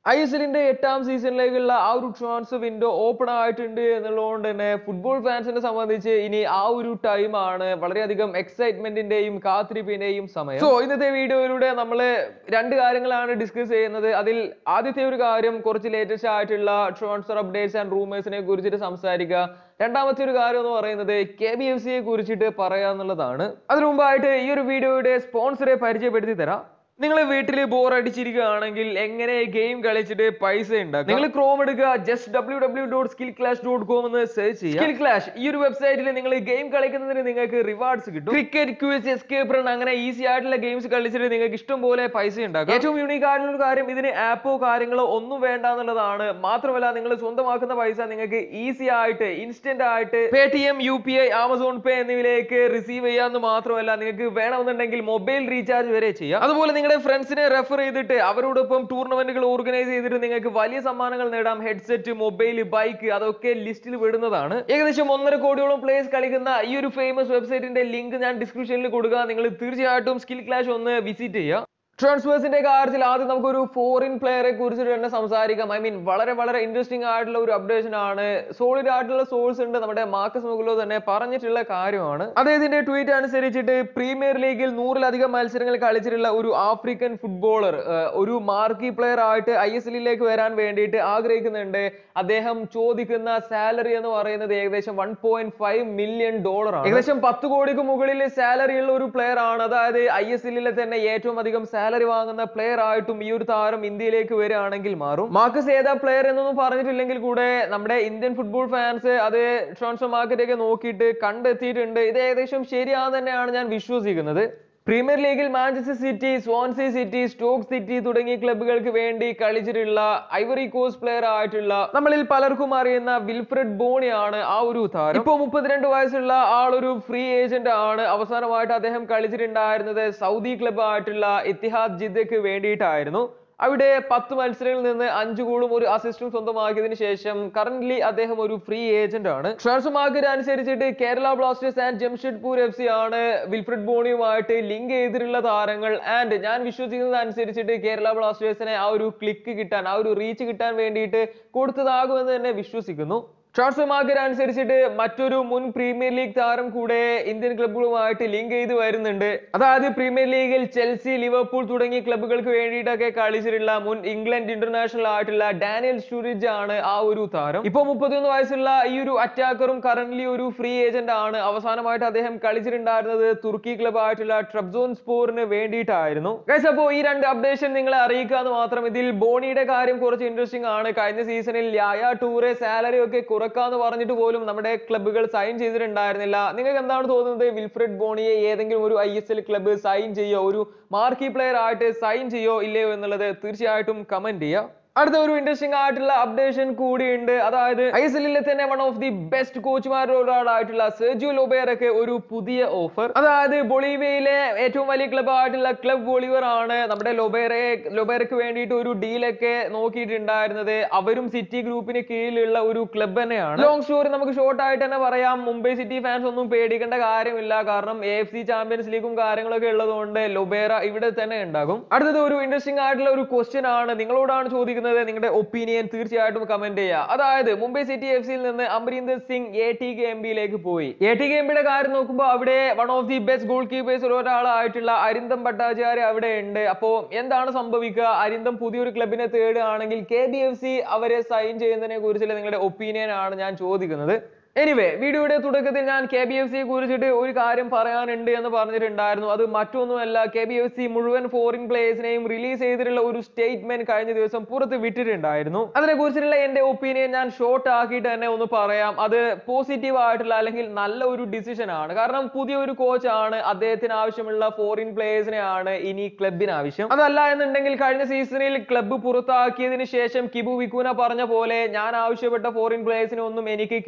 I S എല്ലിന്റെ എട്ടാം സീസണിലേക്കുള്ള ആ ഒരു ട്രാൻസ്ഫർ വിൻഡോ ഓപ്പൺ ആയിട്ടുണ്ട് എന്നുള്ളതുകൊണ്ട് തന്നെ ഫുട്ബോൾ ഫാൻസിനെ സംബന്ധിച്ച് ഇനി ആ ഒരു ടൈമാണ് വളരെയധികം എക്സൈറ്റ്മെന്റിന്റെയും കാത്തിരിപ്പിന്റെയും സമയം സോ ഇന്നത്തെ വീഡിയോയിലൂടെ നമ്മൾ രണ്ട് കാര്യങ്ങളാണ് ഡിസ്കസ് ചെയ്യുന്നത് അതിൽ ആദ്യത്തെ ഒരു കാര്യം കുറച്ച് ലേറ്റസ്റ്റ് ആയിട്ടുള്ള ട്രാൻസ്ഫർ അപ്ഡേറ്റ്സ് ആൻഡ് റൂമേഴ്സിനെ കുറിച്ചിട്ട് സംസാരിക്കുക രണ്ടാമത്തെ ഒരു കാര്യം എന്ന് പറയുന്നത് കെ ബി എഫ് സിയെ കുറിച്ചിട്ട് പറയാന്നുള്ളതാണ് അതിനു മുമ്പായിട്ട് ഈ ഒരു വീഡിയോയുടെ സ്പോൺസറെ പരിചയപ്പെടുത്തി തരാം നിങ്ങൾ വീട്ടിൽ ബോർ അടിച്ചിരിക്കുകയാണെങ്കിൽ എങ്ങനെ ഗെയിം കളിച്ചിട്ട് പൈസ ഉണ്ടാക്കാം നിങ്ങൾ ക്രോം എടുക്കുക just W W dot skill clash dot com എന്ന് സെർച്ച് ചെയ്യുക സ്കിൽ ക്ലാഷ് ഈ ഒരു വെബ്സൈറ്റിൽ നിങ്ങൾ ഗെയിം കളിക്കുന്നതിന് നിങ്ങൾക്ക് റിവാർഡ്സ് കിട്ടും ക്രിക്കറ്റ് ക്യൂസ് എസ്കേപ്പ് റൺ അങ്ങനെ ഈസി ആയിട്ടുള്ള ഗെയിംസ് കളിച്ചിട്ട് നിങ്ങൾക്ക് ഇഷ്ടം പോലെ പൈസ ഉണ്ടാക്കാം ഏറ്റവും യൂണീക്ക് ആയിട്ടുള്ള ഒരു കാര്യം ഇതിന് ആപ്പോ കാര്യങ്ങളോ ഒന്നും വേണ്ട എന്നുള്ളതാണ് മാത്രമല്ല നിങ്ങൾ സ്വന്തമാക്കുന്ന പൈസ നിങ്ങൾക്ക് ഈസി ആയിട്ട് ഇൻസ്റ്റന്റ് ആയിട്ട് Paytm U P I Amazon pay എന്നിവയിലേക്ക് റിസീവ് ചെയ്യാമെന്ന് മാത്രമല്ല നിങ്ങൾക്ക് വേണമെന്നുണ്ടെങ്കിൽ മൊബൈൽ റീചാർജ് വരെ ചെയ്യാം അതുപോലെ നിങ്ങളുടെ ഫ്രണ്ട്സിനെ റെഫർ ചെയ്തിട്ട് അവരോടൊപ്പം ടൂർണമെന്റുകൾ ഓർഗനൈസ് ചെയ്തിട്ട് നിങ്ങൾക്ക് വലിയ സമ്മാനങ്ങൾ നേടാം ഹെഡ്സെറ്റ് മൊബൈൽ ബൈക്ക് അതൊക്കെ ലിസ്റ്റിൽ വിടുന്നതാണ് ഏകദേശം ഒന്നര കോടിയോളം പ്ലേയേഴ്സ് കളിക്കുന്ന ഈ ഒരു ഫേമസ് വെബ്സൈറ്റിന്റെ ലിങ്ക് ഞാൻ ഡിസ്ക്രിപ്ഷനിൽ കൊടുക്കുക നിങ്ങൾ തീർച്ചയായിട്ടും സ്കിൽ ക്ലാഷ് ഒന്ന് വിസിറ്റ് ചെയ്യുക ട്രാൻസ്ഫേഴ്സിന്റെ കാര്യത്തിൽ ആദ്യം നമുക്കൊരു ഫോറിൻ പ്ലെയറെ കുറിച്ചിട്ട് തന്നെ സംസാരിക്കാം ഐ മീൻ വളരെ വളരെ ഇൻട്രസ്റ്റിംഗ് ആയിട്ടുള്ള ഒരു അപ്ഡേഷൻ ആണ് സോളിഡ് ആയിട്ടുള്ള സോഴ്സ് ഉണ്ട് നമ്മുടെ മാർക്കസ് മുഗലോ തന്നെ പറഞ്ഞിട്ടുള്ള കാര്യമാണ് അദ്ദേഹത്തിന്റെ ട്വീറ്റ് അനുസരിച്ചിട്ട് പ്രീമിയർ ലീഗിൽ നൂറിലധികം മത്സരങ്ങൾ കളിച്ചിട്ടുള്ള ഒരു ആഫ്രിക്കൻ ഫുട്ബോളർ ഒരു മാർക്കി പ്ലെയർ ആയിട്ട് ഐ എസ് എല്ലിലേക്ക് വരാൻ വേണ്ടിയിട്ട് ആഗ്രഹിക്കുന്നുണ്ട് അദ്ദേഹം ചോദിക്കുന്ന സാലറി എന്ന് പറയുന്നത് ഏകദേശം one point five million dollar ആണ് ഏകദേശം പത്ത് കോടിക്ക് മുകളിൽ സാലറി ഉള്ള ഒരു പ്ലെയർ ആണ് അതായത് ഐ എസ് എല്ലിലെ തന്നെ ഏറ്റവും അധികം സാലറി വാങ്ങുന്ന പ്ലെയർ ആയിട്ടും ഈ ഒരു താരം ഇന്ത്യയിലേക്ക് വരികയാണെങ്കിൽ മാറും മാർക്കസ് ഏതാ പ്ലെയർ എന്നൊന്നും പറഞ്ഞിട്ടില്ലെങ്കിൽ കൂടെ നമ്മുടെ ഇന്ത്യൻ ഫുട്ബോൾ ഫാൻസ് അത് ട്രാൻസ്ഫർ മാർക്കറ്റ് ഒക്കെ നോക്കിയിട്ട് കണ്ടെത്തിയിട്ടുണ്ട് ഇത് ഏകദേശം ശരിയാണെന്ന് തന്നെയാണ് ഞാൻ വിശ്വസിക്കുന്നത് പ്രീമിയർ ലീഗിൽ Manchester City Swansea City Stoke City തുടങ്ങിയ ക്ലബ്ബുകൾക്ക് വേണ്ടി കളിച്ചിട്ടുള്ള ഐവറി കോസ്റ്റ് പ്ലെയർ ആയിട്ടുള്ള നമ്മളിൽ പലർക്കും അറിയുന്ന വിൽഫ്രഡ് ബോണിയാണ് ആ ഒരു താരം ഇപ്പോ മുപ്പത്തിരണ്ട് വയസ്സുള്ള ആളൊരു ഫ്രീ ഏജന്റ് ആണ് അവസാനമായിട്ട് അദ്ദേഹം കളിച്ചിട്ടുണ്ടായിരുന്നത് സൗദി ക്ലബ്ബ് ആയിട്ടുള്ള ഇത്തിഹാദ് ജിദ്ദക്ക് വേണ്ടിയിട്ടായിരുന്നു അവിടെ പത്ത് മത്സരങ്ങളിൽ നിന്ന് അഞ്ച് ഗോളും ഒരു അസിസ്റ്റും സ്വന്തമാക്കിയതിനു ശേഷം കറന്റ്ലി അദ്ദേഹം ഒരു ഫ്രീ ഏജന്റ് ആണ് ട്രാൻസ്ഫർ മാർക്കറ്റ് അനുസരിച്ചിട്ട് Kerala Blasters and Jamshedpur F C ആണ് വിൽഫ്രഡ് ബോണിയുമായിട്ട് ലിങ്ക് ചെയ്തിട്ടുള്ള താരങ്ങൾ ആൻഡ് ഞാൻ വിശ്വസിക്കുന്നത് അനുസരിച്ചിട്ട് കേരള ബ്ലാസ്റ്റേഴ്സിനെ ആ ഒരു ക്ലിക്ക് കിട്ടാൻ ആ ഒരു റീച്ച് കിട്ടാൻ വേണ്ടിയിട്ട് കൊടുത്തതാകുമെന്ന് തന്നെ വിശ്വസിക്കുന്നു ട്രാൻസ്ഫർ മാർക്കറ്റ് അനുസരിച്ചിട്ട് മറ്റൊരു മുൻ പ്രീമിയർ ലീഗ് താരം കൂടെ ഇന്ത്യൻ ക്ലബ്ബുകളുമായിട്ട് ലിങ്ക് ചെയ്ത് വരുന്നുണ്ട് അതായത് പ്രീമിയർ ലീഗിൽ ചെൽസി ലിവർപൂൾ തുടങ്ങിയ ക്ലബ്ബുകൾക്ക് വേണ്ടിയിട്ടൊക്കെ കളിച്ചിട്ടുള്ള മുൻ ഇംഗ്ലണ്ട് ഇന്റർനാഷണൽ ആയിട്ടുള്ള ഡാനിയൽ സ്റ്റൂറിജ് ആണ് ആ ഒരു താരം ഇപ്പൊ മുപ്പത്തിയൊന്ന് വയസ്സുള്ള ഈ ഒരു അറ്റാക്കറും കറന്റ്ലി ഒരു ഫ്രീ ഏജന്റ് ആണ് അവസാനമായിട്ട് അദ്ദേഹം കളിച്ചിട്ടുണ്ടായിരുന്നത് തുർക്കി ക്ലബ് ആയിട്ടുള്ള ട്രബ്സോൺ സ്പോറിന് വേണ്ടിയിട്ടായിരുന്നു ഗൈസ് അപ്പോ ഈ രണ്ട് അപ്ഡേഷൻ നിങ്ങളെ അറിയിക്കുക എന്ന് മാത്രം ഇതിൽ ബോണിയുടെ കാര്യം കുറച്ച് ഇൻട്രസ്റ്റിംഗ് ആണ് കഴിഞ്ഞ സീസണിൽ യായ ടൂറെ സാലറി ഒക്കെ കുറക്കാന്ന് പറഞ്ഞിട്ട് പോലും നമ്മുടെ ക്ലബ്ബുകൾ സൈൻ ചെയ്തിട്ടുണ്ടായിരുന്നില്ല നിങ്ങൾക്ക് എന്താണ് തോന്നുന്നത് വിൽഫ്രഡ് ബോണിയെ ഏതെങ്കിലും ഒരു I S L club sign ചെയ്യോ ഒരു മാർക്കി പ്ലെയർ ആയിട്ട് സൈൻ ചെയ്യോ ഇല്ലയോ എന്നുള്ളത് തീർച്ചയായിട്ടും കമന്റ് ചെയ്യുക അടുത്ത ഒരു ഇൻട്രസ്റ്റിംഗ് ആയിട്ടുള്ള അപ്ഡേഷൻ കൂടിയുണ്ട് അതായത് ഐ എസ് എല്ലിലെ തന്നെ വൺ ഓഫ് ദി ബെസ്റ്റ് കോച്ചുമാരിൽ ഒരാളായിട്ടുള്ള സെർജിയോ ലൊബേറൊക്കെ ഒരു പുതിയ ഓഫർ അതായത് ബൊളീവിയയിലെ ഏറ്റവും വലിയ ക്ലബ് ആയിട്ടുള്ള ക്ലബ് ബൊളിവർ ആണ് നമ്മുടെ ലൊബേറെ ലൊബേറയ്ക്ക് വേണ്ടിയിട്ട് ഒരു ഡീലൊക്കെ നോക്കിയിട്ടുണ്ടായിരുന്നത് അവരും സിറ്റി ഗ്രൂപ്പിന് കീഴിലുള്ള ഒരു ക്ലബ് തന്നെയാണ് ലോങ് സ്റ്റോറി നമുക്ക് ഷോർട്ട് ആയിട്ട് തന്നെ പറയാം മുംബൈ സിറ്റി ഫാൻസ് ഒന്നും പേടിക്കേണ്ട കാര്യമില്ല കാരണം എ എഫ് സി ചാമ്പ്യൻസ് ലീഗും കാര്യങ്ങളൊക്കെ ഉള്ളതുകൊണ്ട് ലൊബേറ ഇവിടെ തന്നെ ഉണ്ടാകും അടുത്തത് ഒരു ഇൻട്രസ്റ്റിംഗ് ആയിട്ടുള്ള ഒരു ക്വസ്റ്റ്യൻ ആണ് നിങ്ങളോടാണ് ചോദിക്കുന്നത് നിങ്ങളുടെ ഒപ്പീനിയൻ തീർച്ചയായിട്ടും കമന്റ് ചെയ്യുക അതായത് മുംബൈ സിറ്റി എഫ് സിയിൽ നിന്ന് Amarinder Singh A T K M ബിയിലേക്ക് പോയി എ ടി കെ എം ബിയുടെ കാര്യം നോക്കുമ്പോൾ അവിടെ one of the best goalkeepers ഒരാളായിട്ടുള്ള അരിന്തം ഭട്ടാചാര്യ അവിടെ ഉണ്ട് അപ്പോ എന്താണ് സംഭവിക്കുക അരിന്തം പുതിയൊരു ക്ലബിനെ തേടുകയാണെങ്കിൽ കെ ബി എഫ് സി അവരെ സൈൻ ചെയ്യുന്നതിനെ കുറിച്ചുള്ള നിങ്ങളുടെ ഒപ്പീനിയൻ ആണ് ഞാൻ ചോദിക്കുന്നത് എനിവേ വീഡിയോയുടെ തുടക്കത്തിൽ ഞാൻ കെ ബി എഫ് സിയെ കുറിച്ചിട്ട് ഒരു കാര്യം പറയാനുണ്ട് എന്ന് പറഞ്ഞിട്ടുണ്ടായിരുന്നു അത് മറ്റൊന്നുമല്ല കെ ബി എഫ് സി മുഴുവൻ ഫോറിൻ പ്ലേയേഴ്സിനെയും റിലീസ് ചെയ്തിട്ടുള്ള ഒരു സ്റ്റേറ്റ്മെന്റ് കഴിഞ്ഞ ദിവസം പുറത്ത് വിട്ടിട്ടുണ്ടായിരുന്നു അതിനെ കുറിച്ചിട്ടുള്ള എന്റെ ഒപ്പീനിയൻ ഞാൻ ഷോർട്ട് ആക്കിയിട്ട് തന്നെ ഒന്ന് പറയാം അത് പോസിറ്റീവ് ആയിട്ടുള്ള അല്ലെങ്കിൽ നല്ല ഒരു ഡിസിഷൻ ആണ് കാരണം പുതിയ ഒരു കോച്ച് ആണ് അദ്ദേഹത്തിന് ആവശ്യമുള്ള ഫോറിൻ പ്ലേയേഴ്സിനെ ആണ് ഇനി ക്ലബിന് ആവശ്യം അതല്ല എന്നുണ്ടെങ്കിൽ കഴിഞ്ഞ സീസണിൽ ക്ലബ്ബ് പുറത്താക്കിയതിനു ശേഷം കിബു വിക്കുന പറഞ്ഞ പോലെ ഞാൻ ആവശ്യപ്പെട്ട ഫോറിൻ പ്ലേയേഴ്സിനെ ഒന്നും എനിക്ക് കിട്ടിയിട്ടില്ല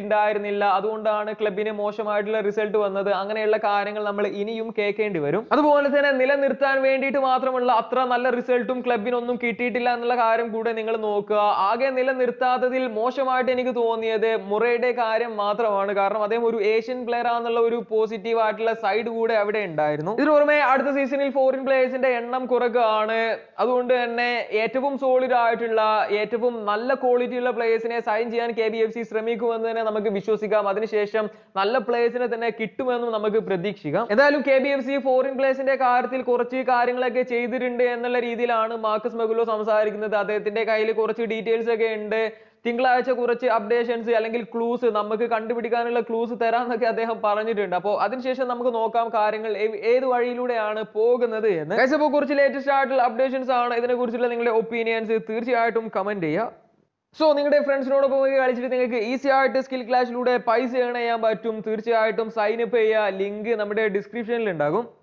കിട്ടിയിട്ടുണ്ടായിരുന്നില്ല അതുകൊണ്ടാണ് ക്ലബിന് മോശമായിട്ടുള്ള റിസൾട്ട് വന്നത് അങ്ങനെയുള്ള കാര്യങ്ങൾ നമ്മൾ ഇനിയും കേൾക്കേണ്ടി വരും അതുപോലെ തന്നെ നിലനിർത്താൻ വേണ്ടിയിട്ട് മാത്രമുള്ള അത്ര നല്ല റിസൾട്ടും ക്ലബിനൊന്നും കിട്ടിയിട്ടില്ല എന്നുള്ള കാര്യം കൂടെ നിങ്ങൾ നോക്കുക ആകെ നിലനിർത്താത്തതിൽ മോശമായിട്ട് എനിക്ക് തോന്നിയത് മുറയുടെ കാര്യം മാത്രമാണ് കാരണം അദ്ദേഹം ഒരു ഏഷ്യൻ പ്ലെയർ ആണെന്നുള്ള ഒരു പോസിറ്റീവ് ആയിട്ടുള്ള സൈഡ് കൂടെ അവിടെ ഉണ്ടായിരുന്നു ഇതിന് പുറമെ അടുത്ത സീസണിൽ ഫോറിൻ പ്ലേയേഴ്സിന്റെ എണ്ണം കുറക്കുകയാണ് അതുകൊണ്ട് തന്നെ ഏറ്റവും സോളിഡ് ആയിട്ടുള്ള ഏറ്റവും നല്ല ക്വാളിറ്റി ഉള്ള പ്ലേയേഴ്സിനെ സൈൻ ചെയ്യാൻ കെ ബി എഫ് സി ശ്രമിക്കുമെന്ന് തന്നെ നമുക്ക് വിശ്വസിക്കാം അതിനുശേഷം നല്ല പ്ലേയേഴ്സിനെ തന്നെ കിട്ടുമെന്നും നമുക്ക് പ്രതീക്ഷിക്കാം എന്തായാലും K B F C foreign പ്ലേയേഴ്സിന്റെ കാര്യത്തിൽ കുറച്ച് കാര്യങ്ങളൊക്കെ ചെയ്തിട്ടുണ്ട് എന്നുള്ള രീതിയിലാണ് മാർക്കസ് മെഗുലോ സംസാരിക്കുന്നത് അദ്ദേഹത്തിന്റെ കയ്യിൽ കുറച്ച് ഡീറ്റെയിൽസ് ഒക്കെ ഉണ്ട് തിങ്കളാഴ്ച കുറച്ച് അപ്ഡേഷൻസ് അല്ലെങ്കിൽ ക്ലൂസ് നമുക്ക് കണ്ടുപിടിക്കാനുള്ള ക്ലൂസ് തരാന്നൊക്കെ അദ്ദേഹം പറഞ്ഞിട്ടുണ്ട് അപ്പോൾ അതിനുശേഷം നമുക്ക് നോക്കാം കാര്യങ്ങൾ ഏ- ഏത് വഴിയിലൂടെയാണ് പോകുന്നത് എന്ന് Guys, അപ്പോൾ കുറച്ച് ലേറ്റസ്റ്റ് ആയിട്ടുള്ള അപ്ഡേഷൻസ് ആണ് ഇതിനെ കുറിച്ചുള്ള നിങ്ങളുടെ ഒപ്പീനിയൻസ് തീർച്ചയായിട്ടും കമന്റ് ചെയ്യുക സോ നിങ്ങളുടെ ഫ്രണ്ട്സിനോടൊപ്പം പോയി കളിച്ചിട്ട് നിങ്ങൾക്ക് ഈസി ആയിട്ട് സ്കിൽ ക്ലാഷിലൂടെ പൈസ ഏൺ ചെയ്യാൻ പറ്റും തീർച്ചയായിട്ടും സൈൻ അപ്പ് ചെയ്യുക ലിങ്ക് നമ്മുടെ ഡിസ്ക്രിപ്ഷനിൽ ഉണ്ടാകും